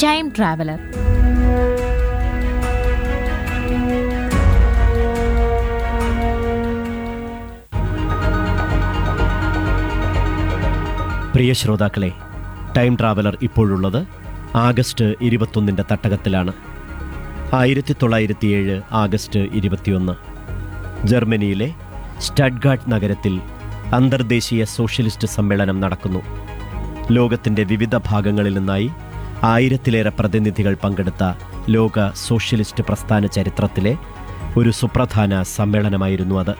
time traveller പ്രിയ ശ്രോതാക്കളെ time traveller ഇപ്പോഴുള്ളത് ആഗസ്റ്റ് ഇരുപത്തൊന്നിൻ്റെ തട്ടകത്തിലാണ് ആയിരത്തി തൊള്ളായിരത്തിയേഴ് ആഗസ്റ്റ് ഇരുപത്തിയൊന്ന് ജർമ്മനിയിലെ സ്റ്റഡ്ഗാർഡ് നഗരത്തിൽ അന്തർദേശീയ സോഷ്യലിസ്റ്റ് സമ്മേളനം നടക്കുന്നു ലോകത്തിൻ്റെ വിവിധ ഭാഗങ്ങളിൽ നിന്നായി ആയിരത്തിലേറെ പ്രതിനിധികൾ പങ്കെടുത്ത ലോക സോഷ്യലിസ്റ്റ് പ്രസ്ഥാന ചരിത്രത്തിലെ ഒരു സുപ്രധാന സമ്മേളനമായിരുന്നു അത്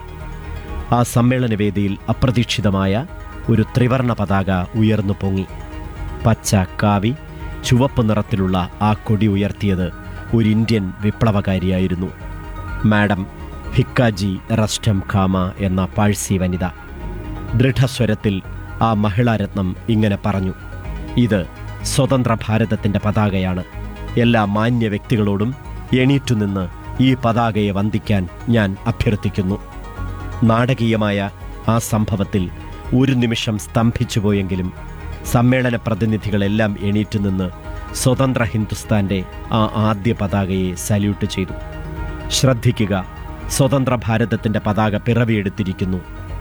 ആ സമ്മേളനവേദിയിൽ അപ്രതീക്ഷിതമായ ഒരു ത്രിവർണ പതാക ഉയർന്നു പൊങ്ങി പച്ച കാവി ചുവപ്പ് നിറത്തിലുള്ള ആ കൊടി ഉയർത്തിയത് ഒരു ഇന്ത്യൻ വിപ്ലവകാരിയായിരുന്നു മാഡം ഭിക്കാജി റസ്റ്റം ഖാമ എന്ന പാഴ്സി വനിത ദൃഢസ്വരത്തിൽ ആ മഹിളാരത്നം ഇങ്ങനെ പറഞ്ഞു ഇത് സ്വതന്ത്ര ഭാരതത്തിൻ്റെ പതാകയാണ് എല്ലാ മാന്യ വ്യക്തികളോടും എണീറ്റുനിന്ന് ഈ പതാകയെ വന്ദിക്കാൻ ഞാൻ അഭ്യർത്ഥിക്കുന്നു നാടകീയമായ ആ സംഭവത്തിൽ ഒരു നിമിഷം സ്തംഭിച്ചുപോയെങ്കിലും സമ്മേളന പ്രതിനിധികളെല്ലാം എണീറ്റു നിന്ന് സ്വതന്ത്ര ഹിന്ദുസ്ഥാന്റെ ആ ആദ്യ പതാകയെ സല്യൂട്ട് ചെയ്തു ശ്രദ്ധിക്കുക സ്വതന്ത്ര ഭാരതത്തിന്റെ പതാക പിറവിയെടുത്തിരിക്കുന്നു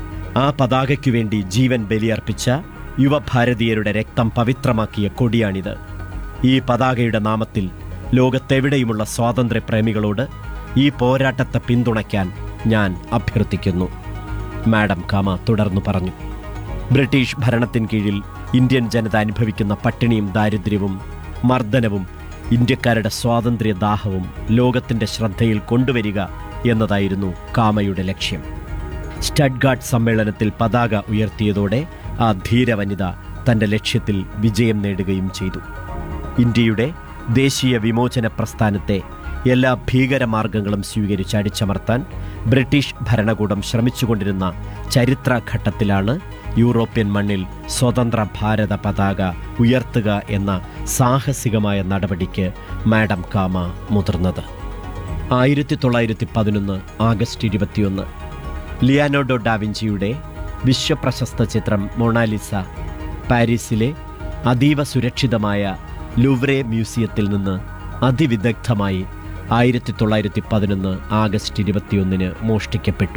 ആ പതാകയ്ക്കു വേണ്ടി ജീവൻ ബലിയർപ്പിച്ച യുവഭാരതീയരുടെ രക്തം പവിത്രമാക്കിയ കൊടിയാണിത് ഈ പതാകയുടെ നാമത്തിൽ ലോകത്തെവിടെയുമുള്ള സ്വാതന്ത്ര്യപ്രേമികളോട് ഈ പോരാട്ടത്തെ പിന്തുണയ്ക്കാൻ ഞാൻ അഭ്യർത്ഥിക്കുന്നു മാഡം കാമ തുടർന്നു പറഞ്ഞു ബ്രിട്ടീഷ് ഭരണത്തിൻ കീഴിൽ ഇന്ത്യൻ ജനത അനുഭവിക്കുന്ന പട്ടിണിയും ദാരിദ്ര്യവും മർദ്ദനവും ഇന്ത്യക്കാരുടെ സ്വാതന്ത്ര്യദാഹവും ലോകത്തിന്റെ ശ്രദ്ധയിൽ കൊണ്ടുവരിക എന്നതായിരുന്നു കാമയുടെ ലക്ഷ്യം സ്റ്റഡ്ഗാർഡ് സമ്മേളനത്തിൽ പതാക ഉയർത്തിയതോടെ ആ ധീരവനിത തന്റെ ലക്ഷ്യത്തിൽ വിജയം നേടുകയും ചെയ്തു ഇന്ത്യയുടെ ദേശീയ വിമോചന പ്രസ്ഥാനത്തെ എല്ലാ ഭീകരമാർഗങ്ങളും സ്വീകരിച്ച് അടിച്ചമർത്താൻ ബ്രിട്ടീഷ് ഭരണകൂടം ശ്രമിച്ചുകൊണ്ടിരുന്ന ചരിത്രഘട്ടത്തിലാണ് യൂറോപ്യൻ മണ്ണിൽ സ്വതന്ത്ര ഭാരത പതാക ഉയർത്തുക എന്ന സാഹസികമായ നടപടിക്ക് മാഡം കാമ മുതിർന്നത് ആയിരത്തി തൊള്ളായിരത്തി പതിനൊന്ന് ആഗസ്റ്റ് ഇരുപത്തിയൊന്ന് ലിയാനോഡോ ഡാവിഞ്ചിയുടെ വിശ്വപ്രശസ്ത ചിത്രം മൊണാലിസ പാരീസിലെ അതീവ സുരക്ഷിതമായ ലുവ്രെ മ്യൂസിയത്തിൽ നിന്ന് അതിവിദഗ്ധമായി ആയിരത്തി തൊള്ളായിരത്തി പതിനൊന്ന് ആഗസ്റ്റ് ഇരുപത്തിയൊന്നിന് മോഷ്ടിക്കപ്പെട്ടു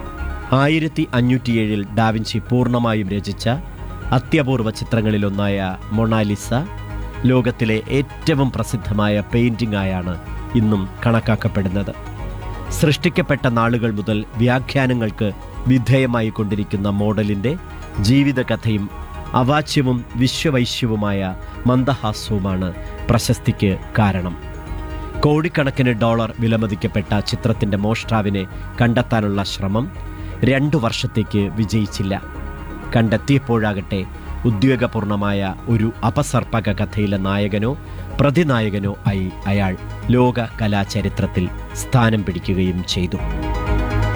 ആയിരത്തി അഞ്ഞൂറ്റിയേഴിൽ ഡാവിഞ്ചി പൂർണ്ണമായും രചിച്ച അത്യപൂർവ ചിത്രങ്ങളിലൊന്നായ മൊണാലിസ ലോകത്തിലെ ഏറ്റവും പ്രസിദ്ധമായ പെയിന്റിംഗ് ആയാണ് ഇന്നും കണക്കാക്കപ്പെടുന്നത് സൃഷ്ടിക്കപ്പെട്ട നാളുകൾ മുതൽ വ്യാഖ്യാനങ്ങൾക്ക് വിധേയമായി കൊണ്ടിരിക്കുന്ന മോഡലിന്റെ ജീവിതകഥയും അവാച്യവും വിശ്വവൈശ്യവുമായ മന്ദഹാസ്യവുമാണ് പ്രശസ്തിക്ക് കാരണം കോടിക്കണക്കിന് ഡോളർ വിലമതിക്കപ്പെട്ട ചിത്രത്തിന്റെ മോഷ്ടാവിനെ കണ്ടെത്താനുള്ള ശ്രമം രണ്ടു വർഷത്തേക്ക് വിജയിച്ചില്ല കണ്ടെത്തിയപ്പോഴാകട്ടെ ഉദ്വേഗപൂർണമായ ഒരു അപസർപ്പക കഥയിലെ നായകനോ പ്രതിനായകനോ ആയി അയാൾ ലോക കലാചരിത്രത്തിൽ സ്ഥാനം പിടിക്കുകയും ചെയ്തു